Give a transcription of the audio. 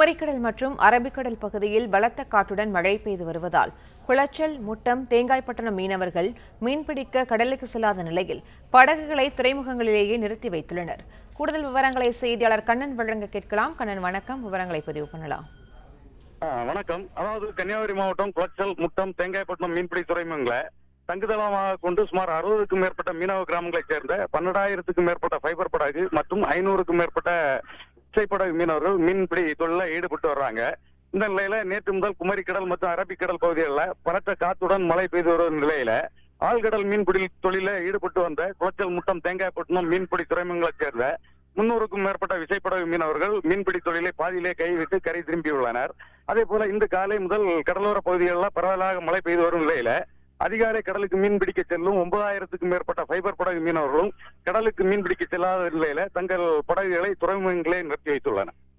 குமரிக்கடல் மற்றும் அரபிக்கடல் பகுதியில் பலத்த காற்றுடன் மழை பெய்து வருவதால் குளச்சல் முட்டம் தேங்காய்பட்டணம் மீனவர்கள் மீன்பிடிக்க கடலுக்கு செல்லாத நிலையில் படகுகளை துறைமுகங்களிலேயே நிறுத்தி வைத்துள்ளனர் கூடுதல் விவரங்களை செய்தியாளர் கண்ணன் வழங்க கேட்கலாம் கண்ணன் வணக்கம் விவரங்களை பதிவு பண்ணலாம் ஆ, வணக்கம் அதாவது கன்னியாகுமரி மாவட்டம் குளச்சல் முட்டம் தேங்காய்பட்டினம் மீன்பிடி துறைமுகங்களை தங்குதளமாக கொண்டு சுமார் அறுபதுக்கும் மேற்பட்ட மீனவ கிராமங்களைச் சேர்ந்த பன்னெண்டாயிரத்துக்கும் மேற்பட்ட ஃபைபர் படகு மற்றும் ஐநூறுக்கும் மேற்பட்ட இசைப்படகு மீனவர்கள் மீன்பிடி தொழிலில் ஈடுபட்டு வர்றாங்க இந்த நிலையில நேற்று முதல் குமரிக்கடல் மற்றும் அரபிக்கடல் பகுதிகளில் பலத்த காத்துடன் மழை பெய்து வரும் நிலையில ஆழ்கடல் மீன்பிடி தொழில ஈடுபட்டு வந்த குளச்சல் முட்டம் தேங்காய்பட்டினம் மீன்பிடி துறைமுகங்களைச் சேர்ந்த முன்னூறுக்கும் மேற்பட்ட விசைப்படகு மீனவர்கள் மீன்பிடி தொழிலை பாதியிலே கைவிட்டு கரை திரும்பியுள்ளனர் அதே போல இந்த காலை முதல் கடலோர பகுதிகளில் பரவலாக மழை பெய்து வரும் நிலையில அதிகாலை கடலுக்கு மீன் பிடிக்க செல்லும் ஒன்பதாயிரத்துக்கும் மேற்பட்ட ஃபைபர் படகு மீனவர்களும் கடலுக்கு மீன் பிடிக்க செல்லாத நிலையில தங்கள் படகுகளை துறைமுகங்களே நிறுத்தி வைத்துள்ளனர்